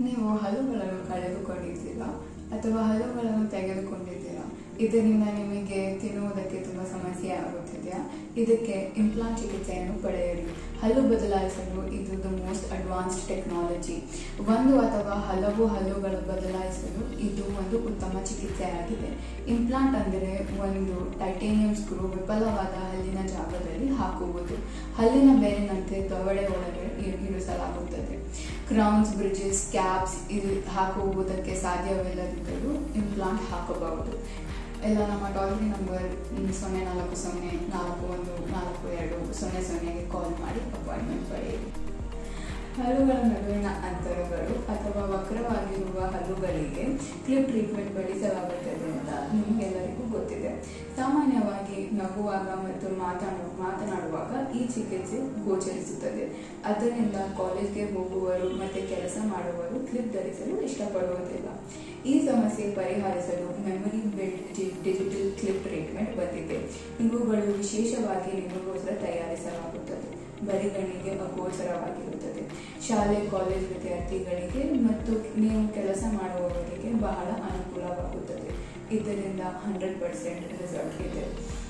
ನೀವು ಹಲ್ಲುಗಳನ್ನು ಕಳೆದುಕೊಂಡಿದ್ದೀರಾ ಅಥವಾ ಹಲ್ಲುಗಳನ್ನು ತೆಗೆದುಕೊಂಡಿದ್ದೀರಾ ಇದರಿಂದ ನಿಮಗೆ ತಿನ್ನುವುದಕ್ಕೆ ತುಂಬ ಸಮಸ್ಯೆ ಆಗುತ್ತಿದೆಯಾ ಇದಕ್ಕೆ ಇಂಪ್ಲಾಂಟ್ ಚಿಕಿತ್ಸೆಯನ್ನು ಪಡೆಯಿರಿ ಹಲ್ಲು ಬದಲಾಯಿಸಲು ಇದು ದ ಮೋಸ್ಟ್ ಅಡ್ವಾನ್ಸ್ಡ್ ಟೆಕ್ನಾಲಜಿ ಒಂದು ಅಥವಾ ಹಲವು ಹಲ್ಲುಗಳ ಬದಲಾಯಿಸಲು ಇದು ಒಂದು ಉತ್ತಮ ಚಿಕಿತ್ಸೆಯಾಗಿದೆ ಇಂಪ್ಲಾಂಟ್ ಅಂದರೆ ಒಂದು ಟೈಟೇನಿಯಂ ಸ್ಕ್ರೂ ವಿಫಲವಾದ ಹಲ್ಲಿನ ಜಾಗದಲ್ಲಿ ಹಾಕುವುದು ಹಲ್ಲಿನ ಬೇರಿನಂತೆ ದವಡೆ ಒಳಗೆ ಇ- ಇರಿಸಲಾಗುತ್ತದೆ ಕ್ರೌನ್ಸ್ ಬ್ರಿಡ್ಜಸ್ ಕ್ಯಾಪ್ಸ್ ಇದು ಹಾಕುವುದಕ್ಕೆ ಸಾಧ್ಯವಿಲ್ಲದಿದ್ದರೂ ಇಂಪ್ಲಾಂಟ್ ಹಾಕಬಹುದು ಎಲ್ಲ ನಮ್ಮ ಟೋಲ್ ಫ್ರೀ ನಂಬರ್ ಸೊನ್ನೆ ನಾಲ್ಕು ಸೊನ್ನೆ ನಾಲ್ಕು ಒಂದು ನಾಲ್ಕು ಎರಡು ಸೊನ್ನೆ ಸೊನ್ನೆಗೆ ಕಾಲ್ ಮಾಡಿ ಅಪಾಯಿಂಟ್ಮೆಂಟ್ ಪಡೆಯಿರಿ ಹಲ್ಲುಗಳ ನಡುವಿನ ಅಂತರಗಳು ಅಥವಾ ವಕ್ರವಾಗಿರುವ ಹಲ್ಲುಗಳಿಗೆ ಕ್ಲಿಪ್ ಟ್ರೀಟ್ಮೆಂಟ್ ಬಳಸಲಾಗುತ್ತದೆ ಅಂತ ನಿಮಗೆಲ್ಲರಿಗೂ ಗೊತ್ತಿದೆ ಸಾಮಾನ್ಯವಾಗಿ ನಗುವಾಗ ಮತ್ತು ಮಾತನಾಡು ಮಾತನಾಡುವಾಗ ಈ ಚಿಕಿತ್ಸೆ ಗೋಚರಿಸುತ್ತದೆ ಅದರಿಂದ ಕಾಲೇಜ್ಗೆ ಹೋಗುವವರು ಮತ್ತು ಕೆಲಸ ಮಾಡುವವರು ಕ್ಲಿಪ್ ಧರಿಸಲು ಇಷ್ಟಪಡುವುದಿಲ್ಲ ಈ ಸಮಸ್ಯೆ ಪರಿಹರಿಸಲು memory build digital clip treatment ಬಂದಿದೆ ಇವುಗಳು ವಿಶೇಷವಾಗಿ ನಿಮಗೋಸ್ಕರ ತಯಾರಿಸಲಾಗುತ್ತದೆ ಬರಿಗಣಿಗೆ ಅಗೋಚರವಾಗಿರುತ್ತದೆ ಶಾಲೆ ಕಾಲೇಜ್ ವಿದ್ಯಾರ್ಥಿಗಳಿಗೆ ಮತ್ತು ನೀವು ಕೆಲಸ ಮಾಡುವವರಿಗೆ ಬಹಳ ಅನುಕೂಲವಾಗುತ್ತದೆ ಇದರಿಂದ ಹಂಡ್ರೆಡ್ ಪರ್ಸೆಂಟ್ ರಿಸಲ್ಟ್ ಇದೆ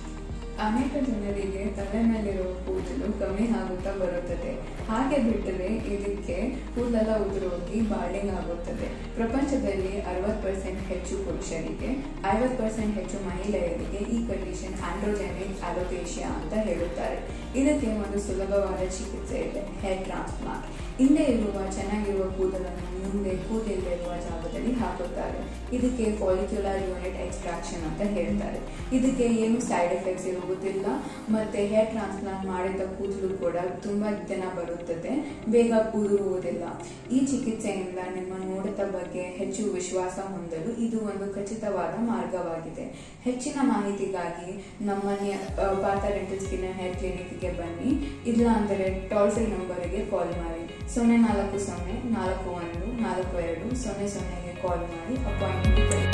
ಅನೇಕ ಜನರಿಗೆ ತಲೆ ಮೇಲಿರುವ ಕೂದಲು ಕಮ್ಮಿ ಆಗುತ್ತಾ ಬರುತ್ತದೆ ಹಾಗೆ ಬಿಟ್ಟರೆ ಇದಕ್ಕೆ ಕೂದಲೆಲ್ಲ ಉದುರೋಗಿ ಬಾರ್ಡಿಂಗ್ ಆಗುತ್ತದೆ ಪ್ರಪಂಚದಲ್ಲಿ ಅರವತ್ತು ಪರ್ಸೆಂಟ್ ಹೆಚ್ಚು ಪುರುಷರಿಗೆ ಐವತ್ತು ಪರ್ಸೆಂಟ್ ಹೆಚ್ಚು ಮಹಿಳೆಯರಿಗೆ ಈ ಕಂಡೀಷನ್ ಆಂಡ್ರೋಜೆನಿಕ್ ಅಲೋಪೇಶಿಯಾ ಅಂತ ಹೇಳುತ್ತಾರೆ ಇದಕ್ಕೆ ಒಂದು ಸುಲಭವಾದ ಚಿಕಿತ್ಸೆ ಇದೆ ಹೇರ್ ಟ್ರಾನ್ಸ್ಪ್ಲಾಂಟ್ ಹಿಂದೆ ಇರುವ ಚೆನ್ನಾಗಿರುವ ಕೂದಲನ್ನು ಮುಂದೆ ಕೂದಲಿರುವ ಜಾಗದಲ್ಲಿ ಹಾಕುತ್ತಾರೆ ಇದಕ್ಕೆ ಫಾಲಿಕ್ಯುಲರ್ ಯೂನಿಟ್ ಎಕ್ಸ್ಟ್ರಾಕ್ಷನ್ ಅಂತ ಹೇಳ್ತಾರೆ ಇದಕ್ಕೆ ಏನು ಸೈಡ್ ಎಫೆಕ್ಟ್ಸ್ ಇರುವುದಿಲ್ಲ ಮತ್ತೆ ಹೇರ್ ಟ್ರಾನ್ಸ್ಪ್ಲಾಂಟ್ ಮಾಡಿದ ಕೂದಲು ಕೂಡ ತುಂಬಾ ದಿನ ಬರುತ್ತದೆ ಬೇಗ ಕೂದುರುವುದಿಲ್ಲ ಈ ಚಿಕಿತ್ಸೆಯಿಂದ ನಿಮ್ಮ ನೋಟದ ಬಗ್ಗೆ ಹೆಚ್ಚು ವಿಶ್ವಾಸ ಹೊಂದಲು ಇದು ಒಂದು ಖಚಿತವಾದ ಮಾರ್ಗವಾಗಿದೆ ಹೆಚ್ಚಿನ ಮಾಹಿತಿಗಾಗಿ ನಮ್ಮ ಪಾತ ಡೆಂಟಲ್ ಸ್ಕಿನ್ ಹೇರ್ ಕ್ಲಿನಿಕ್ಗೆ ಬನ್ನಿ ಇಲ್ಲ ಅಂದರೆ ಟೋಲ್ ಫ್ರೀ ನಂಬರಿಗೆ ಕಾಲ್ ಮಾಡಿ ಸೊನ್ನೆ ನಾಲ್ಕು ಸೊನ್ನೆ ನಾಲ್ಕು ಒಂದು ನಾಲ್ಕು ಎರಡು ಸೊನ್ನೆ ಸೊನ್ನೆಗೆ ಕಾಲ್ ಮಾಡಿ ಅಪಾಯಿಂಟ್ಮೆಂಟ್ ಪಡೆಯಿರಿ